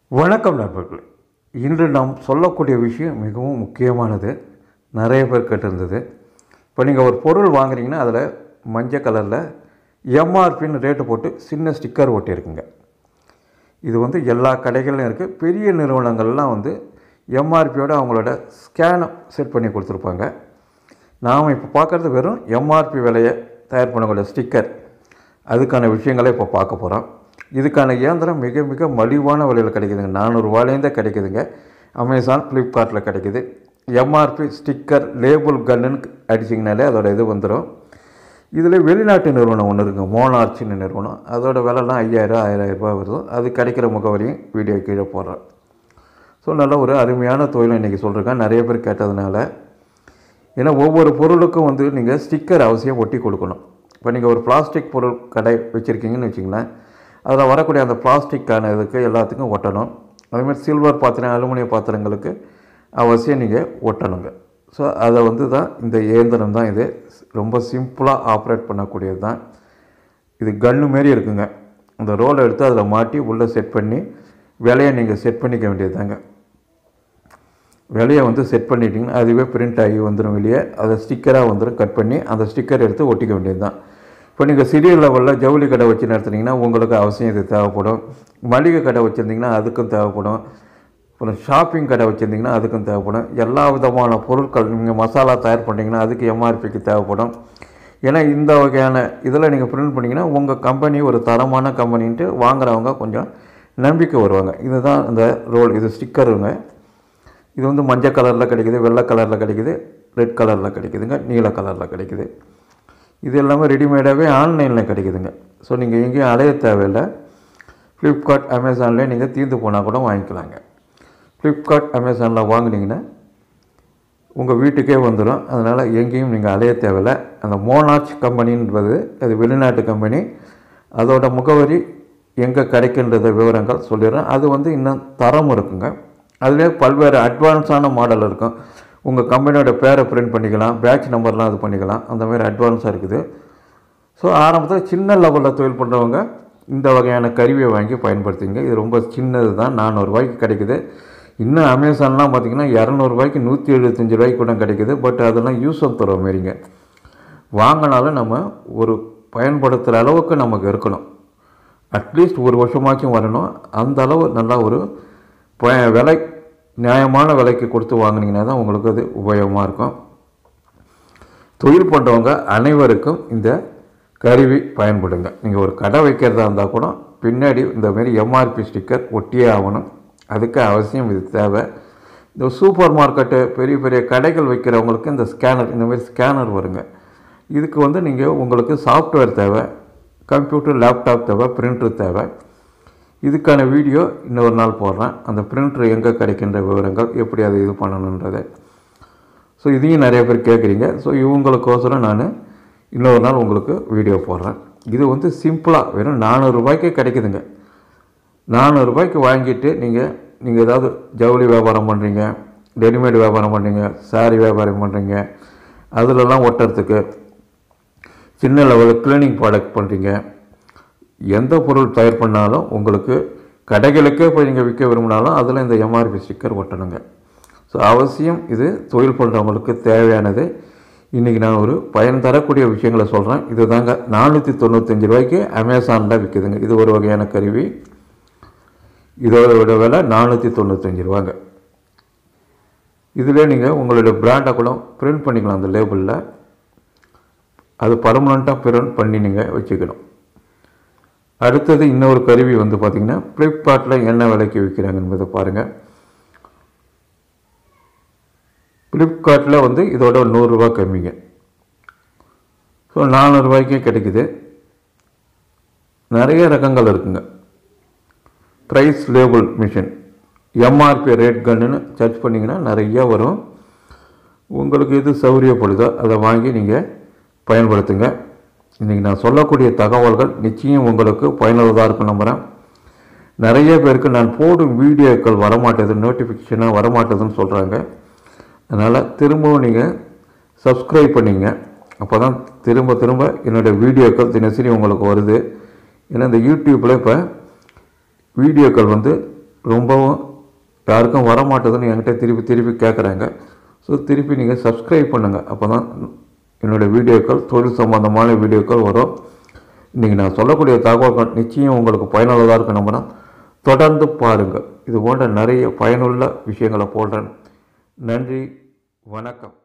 வணக்கம் நண்பர்களே இன்று நாம் சொல்லக்கூடிய விஷயம் மிகவும் முக்கியமானது நிறைய பேர் கேட்டிருந்தது இப்போ நீங்கள் ஒரு பொருள் வாங்குறீங்கன்னா அதில் மஞ்சள் கலரில் எம்ஆர்பின்னு ரேட்டு போட்டு சின்ன ஸ்டிக்கர் ஒட்டியிருக்குங்க இது வந்து எல்லா கடைகளிலும் இருக்குது பெரிய நிறுவனங்கள்லாம் வந்து எம்ஆர்பியோட அவங்களோட ஸ்கேனை செட் பண்ணி கொடுத்துருப்பாங்க நாம் இப்போ பார்க்குறது வெறும் எம்ஆர்பி விலையை தயார் பண்ணக்கூடிய ஸ்டிக்கர் அதுக்கான விஷயங்களை இப்போ பார்க்க போகிறோம் இதுக்கான இயந்திரம் மிக மிக மலிவான விலையில் கிடைக்குதுங்க நானூறுரூவாலேருந்தே கிடைக்குதுங்க அமேசான் ஃப்ளிப்கார்ட்டில் கிடைக்குது எம்ஆர்பி ஸ்டிக்கர் லேபிள் கன்னுன்னு அடிச்சிங்கனாலே அதோட இது வந்துடும் இதில் வெளிநாட்டு நிறுவனம் ஒன்று இருக்குங்க மோனார்ச்சின்னு நிறுவனம் அதோட விலைலாம் ஐயாயிரம் ஆயிரம் ரூபாய் வருது அது கிடைக்கிற முகவரியும் வீடியோ கீழே போடுறேன் ஸோ நல்ல ஒரு அருமையான தொழில் இன்றைக்கி சொல்லியிருக்கேன் நிறைய பேர் கேட்டதுனால ஏன்னா ஒவ்வொரு பொருளுக்கும் வந்து நீங்கள் ஸ்டிக்கர் அவசியம் ஒட்டி கொடுக்கணும் இப்போ நீங்கள் ஒரு பிளாஸ்டிக் பொருள் கடை வச்சுருக்கீங்கன்னு வச்சிங்களேன் அதில் வரக்கூடிய அந்த பிளாஸ்டிக்கான இதுக்கு எல்லாத்துக்கும் ஒட்டணும் அதேமாதிரி சில்வர் பாத்திரம் அலுமினிய பாத்திரங்களுக்கு அவசியம் நீங்கள் ஒட்டணுங்க ஸோ அதை வந்து தான் இந்த இயந்திரம் தான் இது ரொம்ப சிம்பிளாக ஆப்ரேட் பண்ணக்கூடியது தான் இது கன்று மாரி இருக்குங்க அந்த ரோலை எடுத்து அதில் மாட்டி உள்ளே செட் பண்ணி விலையை நீங்கள் செட் பண்ணிக்க வேண்டியது தாங்க விலையை வந்து செட் பண்ணிட்டீங்கன்னா அதுவே பிரிண்ட் ஆகி வந்துடும் வெளியே அதை ஸ்டிக்கராக வந்துடும் கட் பண்ணி அந்த ஸ்டிக்கர் எடுத்து ஒட்டிக்க வேண்டியது தான் இப்போ நீங்கள் சிறிய லெவலில் ஜவுளி கடை வச்சு நடத்துனீங்கன்னா உங்களுக்கு அவசியம் இது தேவைப்படும் மளிகை கடை வச்சுருந்தீங்கன்னா அதுக்கும் தேவைப்படும் அப்புறம் ஷாப்பிங் கடை வச்சுருந்தீங்கன்னா அதுக்கும் தேவைப்படும் எல்லா விதமான பொருட்கள் நீங்கள் மசாலா தயார் பண்ணிங்கன்னா அதுக்கு எம்ஆர்பிக்கு தேவைப்படும் ஏன்னா இந்த வகையான இதில் நீங்கள் பிரிண்ட் பண்ணிங்கன்னா உங்கள் கம்பெனி ஒரு தரமான கம்பெனின்ட்டு வாங்குறவங்க கொஞ்சம் நம்பிக்கை வருவாங்க இதுதான் இந்த ரோல் இது ஸ்டிக்கருங்க இது வந்து மஞ்சள் கலரில் கிடைக்குது வெள்ளை கலரில் கிடைக்குது ரெட் கலரில் கிடைக்குதுங்க நீல கலரில் கிடைக்குது இது எல்லாமே ரெடிமேடாகவே ஆன்லைனில் கிடைக்குதுங்க ஸோ நீங்கள் எங்கேயும் அலைய தேவையில்லை ஃப்ளிப்கார்ட் அமேசான்லேயே நீங்கள் தீர்ந்து போனால் கூட வாங்கிக்கலாங்க ஃப்ளிப்கார்ட் அமேசானில் வாங்குனீங்கன்னா உங்கள் வீட்டுக்கே வந்துடும் அதனால் எங்கேயும் நீங்கள் அலைய தேவையில்லை அந்த மோனார்ச் கம்பெனின்றது அது வெளிநாட்டு கம்பெனி அதோட முகவரி எங்கே கிடைக்கின்றது விவரங்கள் சொல்லிடுறேன் அது வந்து இன்னும் தரம் இருக்குங்க அதிலே பல்வேறு அட்வான்ஸான மாடல் இருக்கும் உங்கள் கம்பெனியோட பேரை பிரிண்ட் பண்ணிக்கலாம் பேட்ச் நம்பர்லாம் இது பண்ணிக்கலாம் அந்த மாதிரி அட்வான்ஸாக இருக்குது ஸோ ஆரம்பத்தில் சின்ன லெவலில் தொழில் பண்ணுறவங்க இந்த வகையான கருவியை வாங்கி பயன்படுத்திங்க இது ரொம்ப சின்னது தான் நானூறுரூவாய்க்கு கிடைக்குது இன்னும் அமேசான்லாம் பார்த்திங்கன்னா இரநூறுபாய்க்கு நூற்றி எழுபத்தஞ்சி ரூபாய்க்கு கூட கிடைக்குது பட் அதெல்லாம் யூஸ் தர மாரிங்க வாங்கினாலும் நம்ம ஒரு பயன்படுத்துகிற அளவுக்கு நமக்கு இருக்கணும் அட்லீஸ்ட் ஒரு வருஷமாச்சும் வரணும் அந்த அளவு நல்லா ஒரு ப விலை நியாயமான விலைக்கு கொடுத்து வாங்கினீங்கன்னா தான் உங்களுக்கு அது உபயோகமாக இருக்கும் தொழில் பண்ணுறவங்க அனைவருக்கும் இந்த கருவி பயன்படுங்க நீங்கள் ஒரு கடை வைக்கிறதா இருந்தால் கூட பின்னாடி இந்த மாதிரி எம்ஆர்பி ஸ்டிக்கர் ஒட்டியே ஆகணும் அதுக்கு அவசியம் இது தேவை இந்த சூப்பர் மார்க்கெட்டு பெரிய பெரிய கடைகள் வைக்கிறவங்களுக்கு இந்த ஸ்கேனர் இந்த மாதிரி ஸ்கேனர் வருங்க இதுக்கு வந்து நீங்கள் உங்களுக்கு சாஃப்ட்வேர் தேவை கம்ப்யூட்டர் லேப்டாப் தேவை பிரிண்டர் தேவை இதுக்கான வீடியோ இன்னொரு நாள் போடுறேன் அந்த பிரிண்டர் எங்கே கிடைக்கின்ற விவரங்கள் எப்படி அதை இது பண்ணணுன்றதை ஸோ இதையும் நிறைய பேர் கேட்குறீங்க ஸோ இவங்களுக்கோசரம் நான் இன்னொரு நாள் உங்களுக்கு வீடியோ போடுறேன் இது வந்து சிம்பிளாக வெறும் நானூறுரூபாய்க்கே கிடைக்குதுங்க நானூறுரூபாய்க்கு வாங்கிட்டு நீங்கள் நீங்கள் ஏதாவது ஜவுளி வியாபாரம் பண்ணுறீங்க ரெடிமேட் வியாபாரம் பண்ணுறீங்க சாரீ வியாபாரம் பண்ணுறீங்க அதிலெல்லாம் ஒட்டுறதுக்கு சின்ன லெவலில் க்ளீனிங் ப்ராடக்ட் பண்ணுறீங்க எந்த பொருள் தயார் பண்ணாலும் உங்களுக்கு கடைகளுக்கே போய் நீங்கள் விற்க விரும்பினாலும் அதில் இந்த எம்ஆர்பி ஸ்டிக்கர் ஒட்டணுங்க ஸோ அவசியம் இது தொழில் பண்ணுறவங்களுக்கு தேவையானது இன்றைக்கி நான் ஒரு பயன் தரக்கூடிய விஷயங்களை சொல்கிறேன் இது தாங்க நானூற்றி தொண்ணூத்தஞ்சு ரூபாய்க்கு அமேசானில் விற்குதுங்க இது ஒரு வகையான கருவி இதோட விலை நானூற்றி தொண்ணூத்தஞ்சு ரூபாங்க இதில் நீங்கள் உங்களுடைய பிராண்டை கூட பிரிண்ட் பண்ணிக்கலாம் அந்த லேபிளில் அது பர்மனண்ட்டாக பிரிண்ட் பண்ணி நீங்கள் வச்சுக்கணும் அடுத்தது இன்னொரு கருவி வந்து பார்த்திங்கன்னா ஃப்ளிப்கார்ட்டில் என்ன விலைக்கு விற்கிறாங்க என்பதை பாருங்கள் ஃப்ளிப்கார்ட்டில் வந்து இதோட நூறுரூவா கம்மிங்க ஸோ நானூறுரூவாய்க்கே கிடைக்குது நிறைய ரகங்கள் இருக்குங்க price label machine MRP rate கன்னுன்னு சர்ச் பண்ணிங்கன்னா நிறையா வரும் உங்களுக்கு எது சௌகரியப்படுதோ அதை வாங்கி நீங்கள் பயன்படுத்துங்க இன்றைக்கி நான் சொல்லக்கூடிய தகவல்கள் நிச்சயம் உங்களுக்கு பயனுள்ளதாக இருக்கும் நம்புகிறேன் நிறைய பேருக்கு நான் போடும் வீடியோக்கள் வரமாட்டேது நோட்டிஃபிகேஷனாக வரமாட்டேதுன்னு சொல்கிறாங்க அதனால் திரும்பவும் நீங்கள் சப்ஸ்கிரைப் பண்ணிங்க அப்போ தான் திரும்ப திரும்ப என்னுடைய வீடியோக்கள் தினசரி உங்களுக்கு வருது ஏன்னா இந்த யூடியூப்பில் இப்போ வீடியோக்கள் வந்து ரொம்பவும் யாருக்கும் வர மாட்டேதுன்னு என்கிட்ட திருப்பி திருப்பி கேட்குறாங்க ஸோ திருப்பி நீங்கள் சப்ஸ்கிரைப் பண்ணுங்கள் அப்போ தான் என்னோடய வீடியோக்கள் தொழில் சம்பந்தமான வீடியோக்கள் வரும் இன்றைக்கி நான் சொல்லக்கூடிய தகவல்கள் நிச்சயம் உங்களுக்கு பயனுள்ளதாக இருக்கும் நம்பினா தொடர்ந்து பாருங்கள் இது போன்ற நிறைய பயனுள்ள விஷயங்களை போடுறேன் நன்றி வணக்கம்